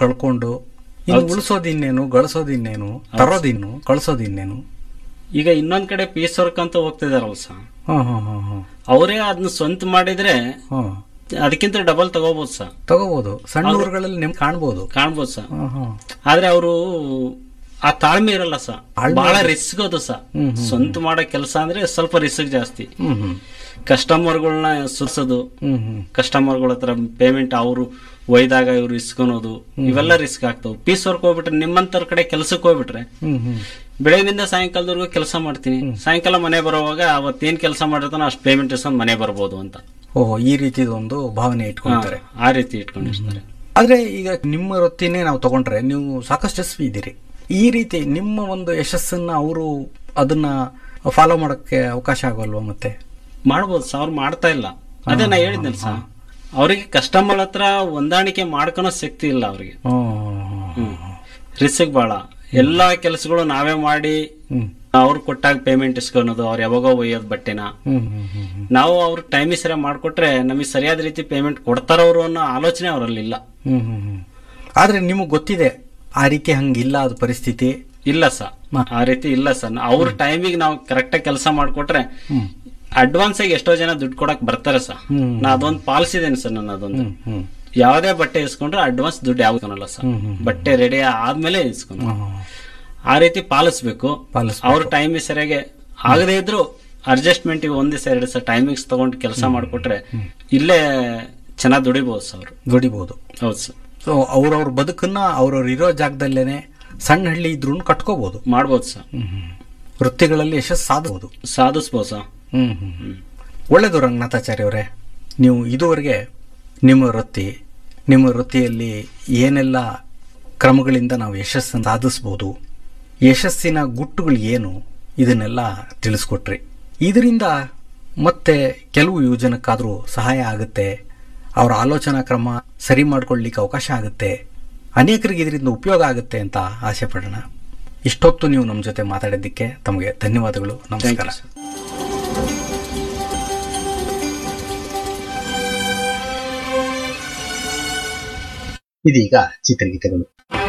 ಕಳ್ಕೊಂಡು ಇನ್ನು ಉಳಿಸೋದಿನ್ನೇನು ಗಳಿಸೋದಿನ್ನೇನು ತರೋದಿನ್ನು ಕಳ್ಸೋದಿನ್ನೇನು ಈಗ ಇನ್ನೊಂದ್ ಕಡೆ ಪೀಸ್ ವರ್ಕ್ ಅಂತ ಹೋಗ್ತಿದಾರಲ್ಲ ಸರ್ ಹಾ ಹಾ ಹಾ ಹಾ ಅವರೇ ಅದನ್ನ ಸ್ವಂತ ಮಾಡಿದ್ರೆ ಹಾ ಅದಕ್ಕಿಂತ ಡಬಲ್ ತಗೋಬಹುದು ಸರ್ ತಗೋಬಹುದು ಸಣ್ಣ ಊರುಗಳಲ್ಲಿ ನಿಮ್ಗೆ ಕಾಣ್ಬೋದು ಕಾಣ್ಬೋದು ಸರ್ ಹಾ ಹಾ ಆದ್ರೆ ಅವರು ಆ ತಾಳ್ಮೆ ಇರಲ್ಲ ಸರ್ ತಾಳ್ಮೆ ಬಹಳ ರಿಸ್ಕ್ ಅದು ಸರ್ ಹ್ಮ್, ಹ್ಮ್, ಸ್ವಂತ ಮಾಡೋ ಕೆಲಸ ಅಂದ್ರೆ ಸ್ವಲ್ಪ ರಿಸ್ಕ್ ಜಾಸ್ತಿ ಹ್ಮ್ ಹ್ಮ್ ಕಸ್ಟಮರ್ಗಳನ್ನ ಸುರ್ಸೋದು ಹ್ಮ್ ಹ್ಮ್ ಕಸ್ಟಮರ್ಗಳ ಹತ್ರ ಪೇಮೆಂಟ್ ಅವರು ಒಯ್ದಾಗ ಇವ್ರು ಇಸ್ಕೊಳೋದು ಇವೆಲ್ಲ ರಿಸ್ಕ್ ಆಗ್ತಾವ ಪೀಸ್ ವರ್ಕ್ ಹೋಗ್ಬಿಟ್ರೆ ನಿಮ್ಮಂತರ ಕಡೆ ಕೆಲ್ಸಕ್ಕೆ ಹೋಗ್ಬಿಟ್ರೆ ಹ್ಮ್ ಹ್ಮ್ ಬೆಳಗಿನಿಂದ ಸಾಯಂಕಾಲದವರೆಗೂ ಕೆಲಸ ಮಾಡ್ತೀನಿ ಸಾಯಂಕಾಲ ಮನೆ ಬರುವಾಗ ಅವತ್ತೇನ್ ಕೆಲಸ ಮಾಡಿರ್ತಾನೋ ಅಷ್ಟು ಪೇಮೆಂಟ್ ಇಸ್ಕೊಂಡು ಮನೆ ಬರ್ಬೋದು ಅಂತ ಓಹೋ ಈ ರೀತಿದೊಂದು ಭಾವನೆ ಇಟ್ಕೊಂತಾರೆ ಆ ರೀತಿ ಇಟ್ಕೊಂಡಿರ್ತಾರೆ ಆದ್ರೆ ಈಗ ನಿಮ್ಮ ವೃತ್ತಿನೇ ನಾವು ತಗೊಂಡ್ರೆ ನೀವು ಸಾಕಷ್ಟು ಯಶಸ್ವಿ ಇದ್ದೀರಿ ಈ ರೀತಿ ನಿಮ್ಮ ಒಂದು ಯಶಸ್ಸನ್ನ ಅವರು ಅದನ್ನ ಫಾಲೋ ಮಾಡಕ್ಕೆ ಅವಕಾಶ ಆಗೋಲ್ವಾ ಮತ್ತೆ ಮಾಡ್ಬೋದು ಸರ್ ಅವ್ರು ಮಾಡ್ತಾ ಇಲ್ಲ ಅದೇ ನಾ ಹೇಳಿದ್ನಲ್ಲ ಸರ್ ಅವರಿಗೆ ಕಸ್ಟಮರ್ ಹತ್ರ ಹೊಂದಾಣಿಕೆ ಮಾಡ್ಕೊಳೋ ಶಕ್ತಿ ಇಲ್ಲ ಅವ್ರಿಗೆ ಹ್ಮ್ ರಿಸ್ಕ್ ಬಾಳ ಎಲ್ಲಾ ಕೆಲಸಗಳು ನಾವೇ ಮಾಡಿ ಹ್ಮ್ ಅವ್ರು ಕೊಟ್ಟಾಗ ಪೇಮೆಂಟ್ ಇಸ್ಕೊಳೋದು ಅವ್ರು ಯಾವಾಗೋ ಒಯ್ಯೋದು ಬಟ್ಟೆನ ಹ್ಮ್ ಹ್ಮ್ ಹ್ಮ್ ಹ್ಮ್ ನಾವು ಅವ್ರ ಟೈಮಿಗೆ ಸರಿಯಾಗಿ ಮಾಡ್ಕೊಟ್ರೆ ನಮಗೆ ಸರಿಯಾದ ರೀತಿ ಪೇಮೆಂಟ್ ಕೊಡ್ತಾರವ್ರು ಅನ್ನೋ ಆಲೋಚನೆ ಅವರಲ್ಲಿ ಇಲ್ಲ ಹ್ಮ್ ಹ್ಮ್ ಹ್ಮ್ ಆದ್ರೆ ನಿಮಗೆ ಗೊತ್ತಿದೆ ಆ ರೀತಿ ಹಂಗಿಲ್ಲ ಅದು ಪರಿಸ್ಥಿತಿ ಇಲ್ಲ ಸರ್ ಆ ರೀತಿ ಇಲ್ಲ ಸರ್ ಅವ್ರ ಟೈಮಿಗೆ ನಾವು ಕರೆಕ್ಟ್ ಆಗಿ ಕೆಲಸ ಮಾಡ್ಕೊಟ್ರೆ ಹ್ಮ್ ಅಡ್ವಾನ್ಸ್ ಆಗಿ ಎಷ್ಟೋ ಜನ ದುಡ್ಡು ಕೊಡಕ್ ಬರ್ತಾರೆ ಸರ್ ಹ್ಮ್. ನಾ ಅದೊಂದು ಪಾಲಿಸಿದ್ದೇನೆ ಸರ್ ನಾನು ಅದೊಂದು ಹ್ಮ್ ಹ್ಮ್ ಯಾವುದೇ ಬಟ್ಟೆ ಇಸ್ಕೊಂಡ್ರೆ ಅಡ್ವಾನ್ಸ್ ದುಡ್ಡು ಯಾವ್ದಲ್ಲ ಸರ್ ಹ್ಮ್, ಹ್ಮ್. ಬಟ್ಟೆ ರೆಡಿ ಆದ್ಮೇಲೆ ಇಸ್ಕೊಂಡು ಹ್ಮ್, ಹ್ಮ್. ಆ ರೀತಿ ಪಾಲಿಸ್ಬೇಕು ಪಾಲಿಸ್ಬೇಕು. ಅವ್ರ ಟೈಮ್ ಸರಿಯಾಗಿ ಆಗದೇ ಇದ್ರು ಅಡ್ಜಸ್ಟ್ಮೆಂಟ್ ಒಂದ್ ದಿವಸ ಎರಡು ದಿವಸ ಟೈಮಿಂಗ್ಸ್ ತಗೊಂಡು ಕೆಲಸ ಮಾಡ್ಕೊಟ್ರೆ ಇಲ್ಲೇ ಚೆನ್ನಾಗಿ ದುಡಿಬಹುದು ಸರ್ ಅವರು ದುಡಿಬಹುದು ಹೌದು ಸರ್ ಸೊ ಅವ್ರವ್ರ ಬದುಕನ್ನ ಅವ್ರವ್ರ ಇರೋ ಜಾಗದಲ್ಲೇನೆ ಸಣ್ಣ ಹಳ್ಳಿ ಇದ್ರೂ ಕಟ್ಕೋಬಹುದು ಮಾಡ್ಬೋದು ಸರ್ ಹ್ಮ್ ಹ್ಮ್. ವೃತ್ತಿಗಳಲ್ಲಿ ಯಶಸ್ಸು ಸಾಧಬಹುದು ಸಾಧಿಸ್ಬೋದು ಸರ್ ಹ್ಮ್ ಹ್ಮ್ ಹ್ಮ್. ಒಳ್ಳೆಯದು ರಂಗನಾಥಾಚಾರ್ಯ ಅವರೇ ನೀವು ಇದುವರೆಗೆ ನಿಮ್ಮ ವೃತ್ತಿ ನಿಮ್ಮ ವೃತ್ತಿಯಲ್ಲಿ ಏನೆಲ್ಲ ಕ್ರಮಗಳಿಂದ ನಾವು ಯಶಸ್ಸನ್ನು ಸಾಧಿಸ್ಬೋದು ಯಶಸ್ಸಿನ ಗುಟ್ಟುಗಳು ಏನು ಇದನ್ನೆಲ್ಲ ತಿಳಿಸ್ಕೊಟ್ರಿ ಇದರಿಂದ ಮತ್ತೆ ಕೆಲವು ಯುವಜನಕ್ಕಾದರೂ ಸಹಾಯ ಆಗುತ್ತೆ ಅವರ ಆಲೋಚನಾ ಕ್ರಮ ಸರಿ ಮಾಡ್ಕೊಳ್ಳಿಕ್ಕೆ ಅವಕಾಶ ಆಗುತ್ತೆ ಅನೇಕರಿಗೆ ಇದರಿಂದ ಉಪಯೋಗ ಆಗುತ್ತೆ ಅಂತ ಆಸೆ ಪಡೋಣ ಇಷ್ಟೊತ್ತು ನೀವು ನಮ್ಮ ಜೊತೆ ಮಾತಾಡಿದ್ದಕ್ಕೆ ತಮಗೆ ಧನ್ಯವಾದಗಳು ಥ್ಯಾಂಕ್ ನಮಸ್ಕಾರ ಯು ಸರ್ ಇದೀಗ ಚಿತ್ರಗೀತೆಗಳು